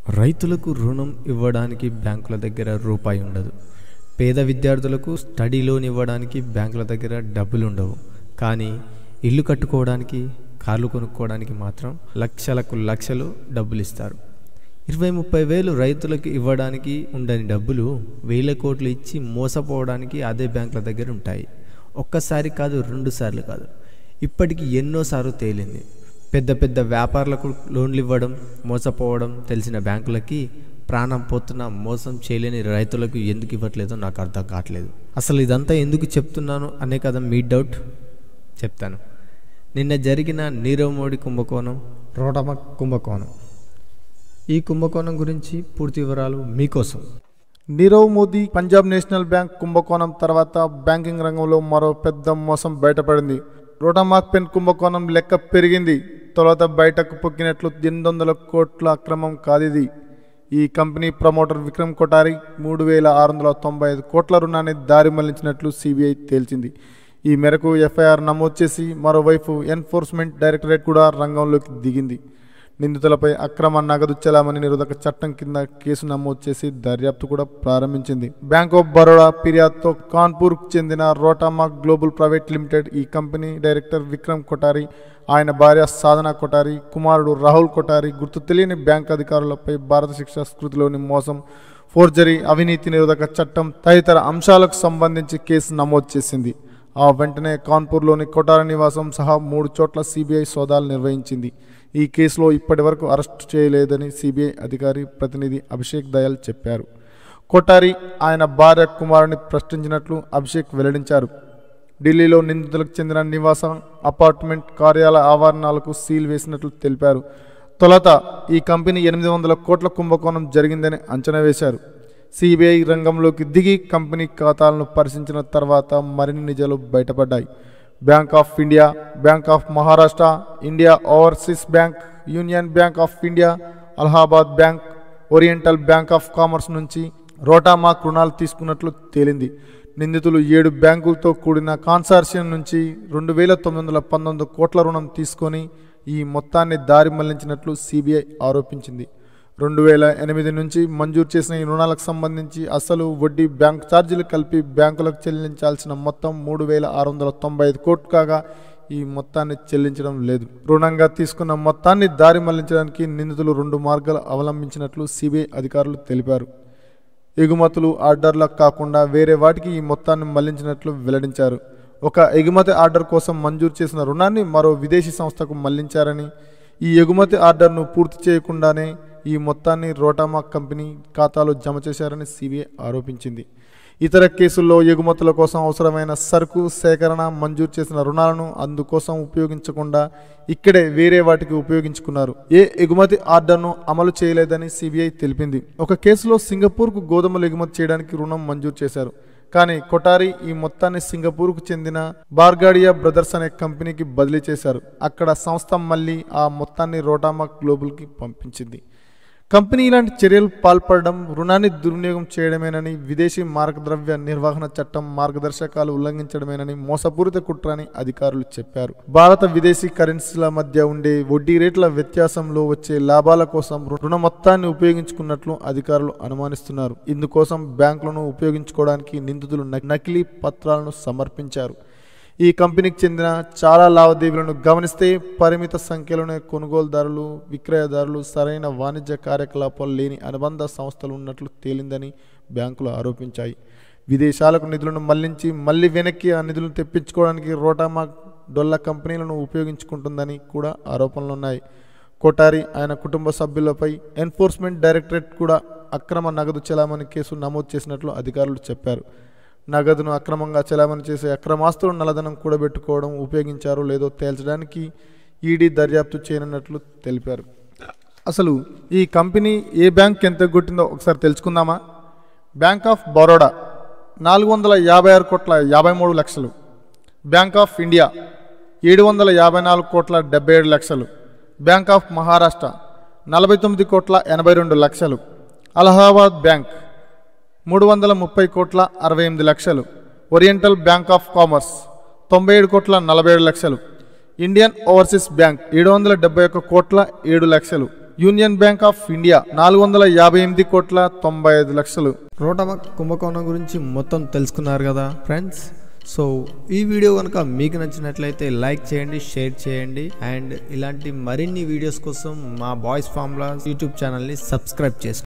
రైతులకు రుణం ఇవ్వడానికి బ్యాంకుల దగ్గర రూపాయి ఉండదు పేద విద్యార్థులకు స్టడీ లోన్ ఇవ్వడానికి బ్యాంకుల దగ్గర డబ్బులు ఉండవు కానీ ఇల్లు కట్టుకోవడానికి కార్లు కొనుక్కోవడానికి మాత్రం లక్షలకు లక్షలు డబ్బులు ఇస్తారు ఇరవై ముప్పై వేలు రైతులకు ఇవ్వడానికి ఉండని డబ్బులు వేల కోట్లు ఇచ్చి మోసపోవడానికి అదే బ్యాంకుల దగ్గర ఉంటాయి ఒక్కసారి కాదు రెండు సార్లు కాదు ఇప్పటికి ఎన్నోసార్లు తేలింది పెద్ద పెద్ద వ్యాపారులకు లోన్లు ఇవ్వడం మోసపోవడం తెలిసిన బ్యాంకులకి ప్రాణం పోతున్న మోసం చేయలేని రైతులకు ఎందుకు ఇవ్వట్లేదో నాకు అర్థం కావట్లేదు అసలు ఇదంతా ఎందుకు చెప్తున్నాను అనే కదా మీ డౌట్ చెప్తాను నిన్న జరిగిన నీరవ్ మోడీ కుంభకోణం రోటమ కుంభకోణం ఈ కుంభకోణం గురించి పూర్తి వివరాలు మీకోసం నీరవ్ మోదీ పంజాబ్ నేషనల్ బ్యాంక్ కుంభకోణం తర్వాత బ్యాంకింగ్ రంగంలో మరో పెద్ద మోసం బయటపడింది రోటామాక్ పెన్ కుంభకోణం లెక్క పెరిగింది తొలుత బయటకు పొక్కినట్లు ఎనిమిది వందల కోట్ల అక్రమం కాదిది ఈ కంపెనీ ప్రమోటర్ విక్రమ్ కొఠారి మూడు వేల ఆరు వందల తొంభై ఐదు కోట్ల రుణాన్ని దారి మళ్లించినట్లు సిబిఐ తేల్చింది ఈ మేరకు ఎఫ్ఐఆర్ నమోదు చేసి మరోవైపు ఎన్ఫోర్స్మెంట్ డైరెక్టరేట్ కూడా రంగంలోకి దిగింది నిందితులపై అక్రమ నగదు చెలామణి నిరోధక చట్టం కింద కేసు నమోదు చేసి దర్యాప్తు కూడా ప్రారంభించింది బ్యాంక్ ఆఫ్ బరోడా ఫిర్యాదుతో కాన్పూర్కు చెందిన రోటామా గ్లోబల్ ప్రైవేట్ లిమిటెడ్ ఈ కంపెనీ డైరెక్టర్ విక్రమ్ కొఠారి ఆయన భార్య సాధన కొఠారి కుమారుడు రాహుల్ కొఠారి గుర్తు తెలియని బ్యాంక్ అధికారులపై భారత శిక్షా స్కృతిలోని మోసం ఫోర్జరీ అవినీతి నిరోధక చట్టం తదితర అంశాలకు సంబంధించి కేసు నమోదు చేసింది ఆ వెంటనే కాన్పూర్లోని కొఠారి నివాసం సహా మూడు చోట్ల సిబిఐ సోదాలు నిర్వహించింది ఈ కేసులో ఇప్పటివరకు అరెస్టు చేయలేదని సిబిఐ అధికారి ప్రతినిధి అభిషేక్ దయాల్ చెప్పారు కొఠారి ఆయన భార్య కుమారుని ప్రశ్నించినట్లు అభిషేక్ వెల్లడించారు ఢిల్లీలో నిందితులకు చెందిన నివాసం అపార్ట్మెంట్ కార్యాలయ ఆవరణాలకు సీల్ వేసినట్లు తెలిపారు తొలుత ఈ కంపెనీ ఎనిమిది వందల కోట్ల కుంభకోణం జరిగిందని అంచనా వేశారు సిబిఐ రంగంలోకి దిగి కంపెనీ ఖాతాలను పరిశీలించిన తర్వాత మరిన్ని నిజాలు బయటపడ్డాయి Bank of India Bank of Maharashtra India Overseas Bank Union Bank of India Allahabad Bank Oriental Bank of Commerce నుంచి రోటామాక్ రుణాలు తీసుకున్నట్లు తేలింది నిందితులు ఏడు బ్యాంకులతో కూడిన కాన్సార్షియం నుంచి రెండు వేల తొమ్మిది వందల పంతొమ్మిది కోట్ల రుణం తీసుకొని ఈ మొత్తాన్ని దారి మళ్లించినట్లు సిబిఐ ఆరోపించింది రెండు వేల ఎనిమిది నుంచి మంజూరు చేసిన ఈ రుణాలకు సంబంధించి అసలు వడ్డీ బ్యాంక్ ఛార్జీలు కలిపి బ్యాంకులకు చెల్లించాల్సిన మొత్తం మూడు వేల ఆరు వందల తొంభై ఐదు కోట్లు కాగా ఈ మొత్తాన్ని చెల్లించడం లేదు రుణంగా తీసుకున్న మొత్తాన్ని దారి మళ్లించడానికి నిందితులు రెండు మార్గాలు అవలంబించినట్లు సిబిఐ అధికారులు తెలిపారు ఎగుమతులు ఆర్డర్లకు కాకుండా వేరే వాటికి ఈ మొత్తాన్ని మళ్లించినట్లు వెల్లడించారు ఒక ఎగుమతి ఆర్డర్ కోసం మంజూరు చేసిన రుణాన్ని మరో విదేశీ సంస్థకు మళ్లించారని ఈ ఎగుమతి ఆర్డర్ను పూర్తి చేయకుండానే ఈ మొత్తాన్ని రోటామా కంపెనీ ఖాతాలో జమ చేశారని సిబిఐ ఆరోపించింది ఇతర కేసుల్లో ఎగుమతుల కోసం అవసరమైన సరుకు సేకరణ మంజూరు చేసిన రుణాలను అందుకోసం ఉపయోగించకుండా ఇక్కడే వేరే వాటికి ఉపయోగించుకున్నారు ఏ ఎగుమతి ఆర్డర్ను అమలు చేయలేదని సిబిఐ తెలిపింది ఒక కేసులో సింగపూర్కు గోధుమలు ఎగుమతి చేయడానికి రుణం మంజూరు చేశారు కానీ కొటారి ఈ మొత్తాన్ని సింగపూర్కు చెందిన బార్గాడియా బ్రదర్స్ అనే కంపెనీకి బదిలీ చేశారు అక్కడ సంస్థ మళ్ళీ ఆ మొత్తాన్ని రోటామా గ్లోబల్కి పంపించింది కంపెనీ ఇలాంటి చర్యలు పాల్పడడం రుణాన్ని దుర్వినియోగం చేయడమేనని విదేశీ మార్గద్రవ్య నిర్వహణ చట్టం మార్గదర్శకాలు ఉల్లంఘించడమేనని మోసపూరిత కుట్ర అని అధికారులు చెప్పారు భారత విదేశీ కరెన్సీల మధ్య ఉండే వడ్డీ రేట్ల వ్యత్యాసంలో వచ్చే లాభాల కోసం రుణ మొత్తాన్ని ఉపయోగించుకున్నట్లు అధికారులు అనుమానిస్తున్నారు ఇందుకోసం బ్యాంకులను ఉపయోగించుకోవడానికి నిందితులు నకిలీ పత్రాలను సమర్పించారు ఈ కంపెనీకి చెందిన చాలా లావాదేవీలను గమనిస్తే పరిమిత సంఖ్యలోనే కొనుగోలుదారులు విక్రయదారులు సరైన వాణిజ్య కార్యకలాపాలు లేని అనుబంధ సంస్థలు ఉన్నట్లు తేలిందని బ్యాంకులు ఆరోపించాయి విదేశాలకు నిధులను మళ్లించి మళ్ళీ వెనక్కి ఆ నిధులను తెప్పించుకోవడానికి రోటామా డొల్ల కంపెనీలను ఉపయోగించుకుంటుందని కూడా ఆరోపణలున్నాయి కోటారి ఆయన కుటుంబ సభ్యులపై ఎన్ఫోర్స్మెంట్ డైరెక్టరేట్ కూడా అక్రమ నగదు చెలామణి కేసు నమోదు చేసినట్లు అధికారులు చెప్పారు నగదును అక్రమంగా చెలామణి చేసే అక్రమాస్తులు నల్లధనం కూడబెట్టుకోవడం ఉపయోగించారో లేదో తేల్చడానికి ఈడీ దర్యాప్తు చేయనున్నట్లు తెలిపారు అసలు ఈ కంపెనీ ఏ బ్యాంక్ ఎంత కొట్టిందో ఒకసారి తెలుసుకుందామా బ్యాంక్ ఆఫ్ బరోడా నాలుగు వందల యాభై ఆరు కోట్ల యాభై మూడు లక్షలు బ్యాంక్ ఆఫ్ ఇండియా ఏడు వందల యాభై నాలుగు కోట్ల డెబ్బై ఏడు లక్షలు బ్యాంక్ ఆఫ్ మహారాష్ట్ర నలభై తొమ్మిది కోట్ల ఎనభై రెండు లక్షలు అలహాబాద్ బ్యాంక్ మూడు వందల ముప్పై కోట్ల అరవై ఎనిమిది లక్షలు ఓరియంటల్ బ్యాంక్ ఆఫ్ కామర్స్ తొంభై ఏడు కోట్ల నలభై ఏడు లక్షలు ఇండియన్ ఓవర్సీస్ బ్యాంక్ ఏడు వందల డెబ్బై ఒక్క కోట్ల ఏడు లక్షలు యూనియన్ బ్యాంక్ ఆఫ్ ఇండియా నాలుగు వందల యాభై ఎనిమిది కోట్ల తొంభై ఐదు లక్షలు రోటమక్ కుంభకోణం గురించి మొత్తం తెలుసుకున్నారు కదా ఫ్రెండ్స్ సో ఈ వీడియో కనుక మీకు నచ్చినట్లయితే లైక్ చేయండి షేర్ చేయండి అండ్ ఇలాంటి మరిన్ని వీడియోస్ కోసం మా బాయ్స్ ఫార్ములా యూట్యూబ్ ఛానల్ని సబ్స్క్రైబ్ చేసుకోండి